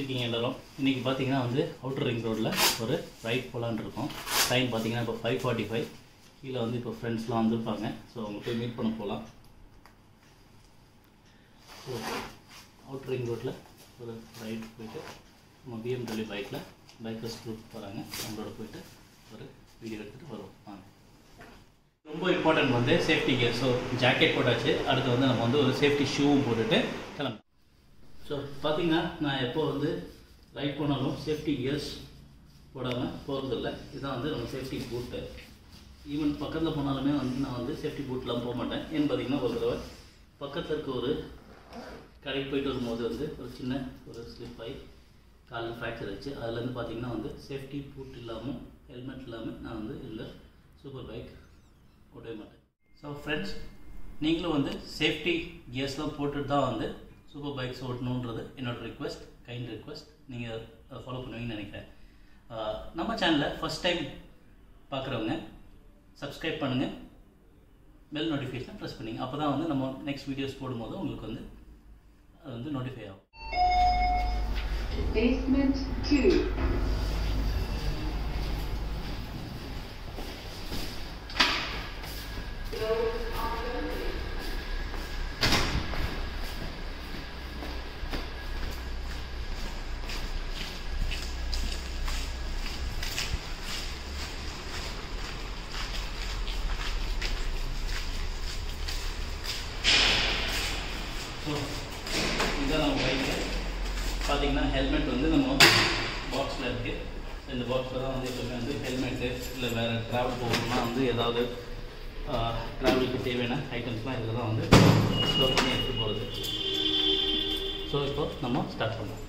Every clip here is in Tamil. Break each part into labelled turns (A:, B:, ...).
A: இருக்கீங்க எல்லாரும் இன்றைக்கி பார்த்தீங்கன்னா வந்து அவுட்டர் ரிங் ரோட்டில் ஒரு ரைட் போகலான்னு இருக்கோம் டைம் பார்த்தீங்கன்னா இப்போ ஃபைவ் ஃபார்ட்டி ஃபைவ் கீழே வந்து இப்போ ஃப்ரெண்ட்ஸ்லாம் வந்திருப்பாங்க ஸோ அவங்க போய் மீட் பண்ண போகலாம் ஸோ அவுட்டர் ரிங் ரோட்டில் ஒரு ரைட் போயிட்டு நம்ம பிஎம்டபிள்யூ பைக்கில் பைக்கர்ஸ் குரூப் போகிறாங்க அவங்களோட போயிட்டு ஒரு வீடியோ எடுத்துகிட்டு வருவோம் வாங்க ரொம்ப இம்பார்ட்டன்ட் வந்து சேஃப்டி கியர் ஸோ ஜாக்கெட் போட்டாச்சு அடுத்து வந்து நம்ம வந்து ஒரு சேஃப்டி ஷூவும் போட்டுட்டு கிளம்புறோம் ஸோ பார்த்தீங்கன்னா நான் எப்போ வந்து ரைட் போனாலும் சேஃப்டி கியர்ஸ் போடாமல் போகிறதில்ல இதுதான் வந்து நம்ம சேஃப்டி பூட்டு ஈவன் பக்கத்தில் போனாலுமே வந்து நான் வந்து சேஃப்டி பூட்லாம் போக மாட்டேன் ஏன்னு பார்த்தீங்கன்னா ஒரு தடவை பக்கத்தில் இருக்க ஒரு கடைக்கு போயிட்டு வரும்போது வந்து ஒரு சின்ன ஒரு ஸ்லிப் ஆகி காலில் ஃப்ராக்சர் ஆச்சு அதுலேருந்து பார்த்தீங்கன்னா வந்து சேஃப்டி பூட் இல்லாமல் ஹெல்மெட் இல்லாமல் நான் வந்து இந்த சூப்பர் பைக் ஓட்டவே மாட்டேன் ஸோ ஃப்ரெண்ட்ஸ் நீங்களும் வந்து சேஃப்டி கியர்ஸ்லாம் போட்டுட்டு தான் வந்து சூப்பர் பைக்ஸ் ஓட்டணுன்றது என்னோட ரிக்வெஸ்ட் கைண்ட் ரிக்வெஸ்ட் நீங்கள் அதை ஃபாலோ பண்ணுவீங்கன்னு நினைக்கிறேன் ஆஹ் நம்ம சேனலை ஃபஸ்ட் டைம் பார்க்குறவங்க சப்ஸ்கிரைப் பண்ணுங்கள் பெல் நோட்டிஃபிகேஷன் ப்ரெஸ் பண்ணிங்க அப்போ தான் வந்து நம்ம நெக்ஸ்ட் வீடியோஸ் போடும்போது உங்களுக்கு வந்து அது வந்து நோட்டிஃபை ஆகும்
B: Basement 2.
A: ஸோ இதுதான் நம்ம பைக்கு பார்த்தீங்கன்னா ஹெல்மெட் வந்து நம்ம பாக்ஸில் இருக்குது ஸோ இந்த பாக்ஸில் தான் வந்து எப்பவுமே வந்து ஹெல்மெட்டு இல்லை வேறு ட்ராவல் போகணும்னா வந்து ஏதாவது ட்ராவலுக்கு தேவையான ஐட்டம்ஸ்லாம் இதில் தான் வந்து ஸ்டோர் பண்ணி எடுத்து போகிறது ஸோ இப்போ நம்ம ஸ்டார்ட் பண்ணலாம்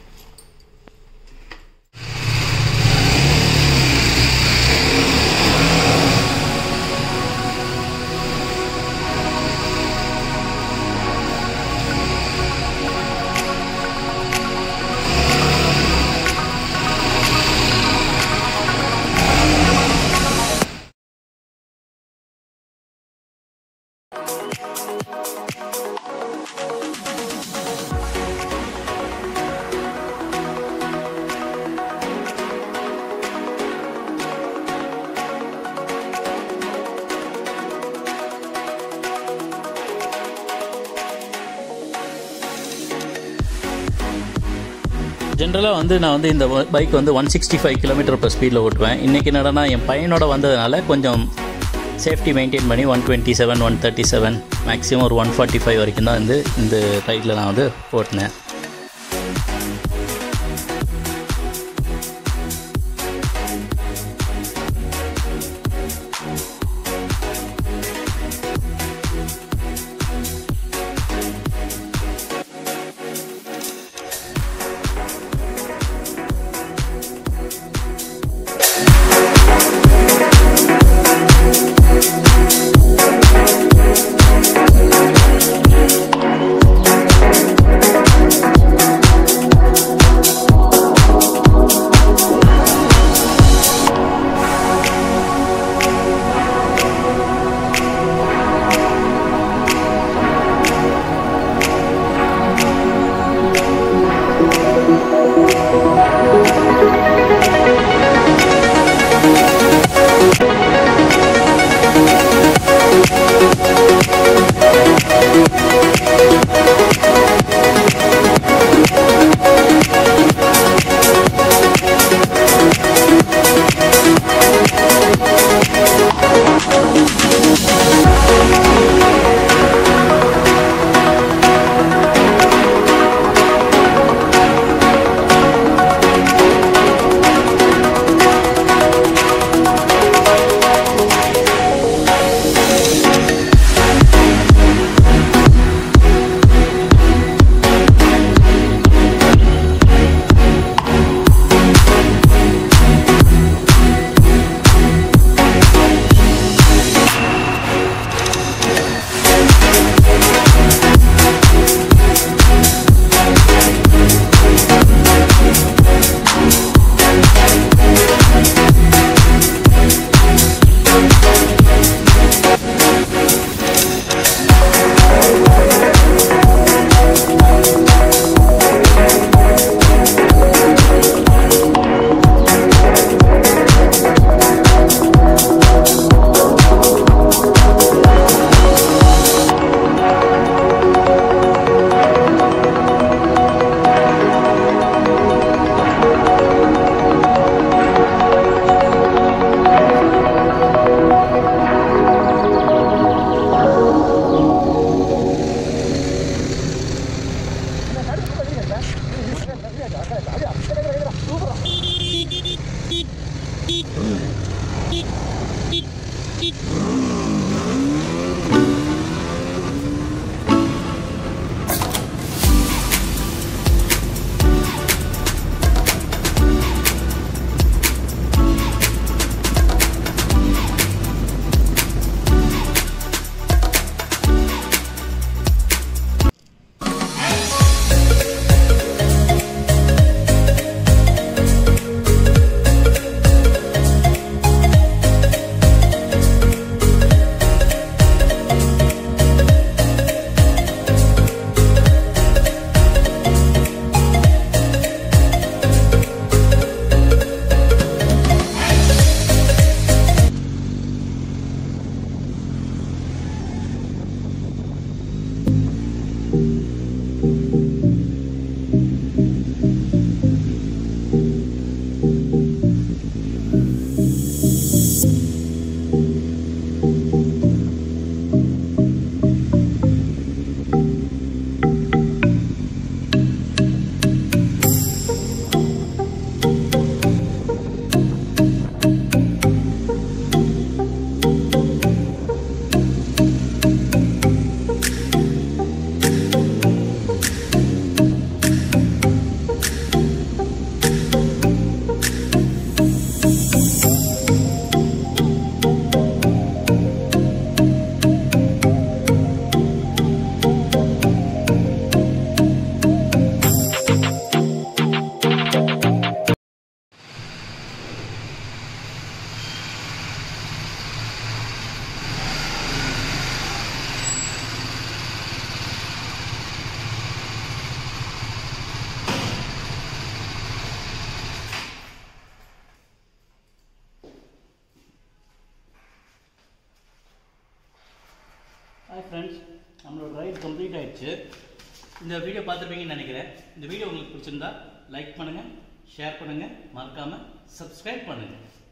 A: ஜென்ரலாக வந்து நான் வந்து இந்த பைக் வந்து one sixty five kilometre per ஸ்பீடில் ஓட்டுவேன் இன்றைக்கி என்னடனா என் பையனோட வந்ததுனால கொஞ்சம் சேஃப்டி மெயின்டைன் பண்ணி one twenty seven one thirty seven maximum ஒரு ஒன் ஃபார்ட்டி ஃபைவ் வரைக்கும் தான் வந்து இந்த ரைடில் நான் வந்து ஓட்டினேன்
B: Basement
A: இந்த வீடியோ பார்த்துருப்பீங்கன்னு நினைக்கிறேன் இந்த வீடியோ உங்களுக்கு பிடிச்சிருந்தா லைக் பண்ணுங்கள் ஷேர் பண்ணுங்கள் மறக்காமல் சப்ஸ்கிரைப் பண்ணுங்கள்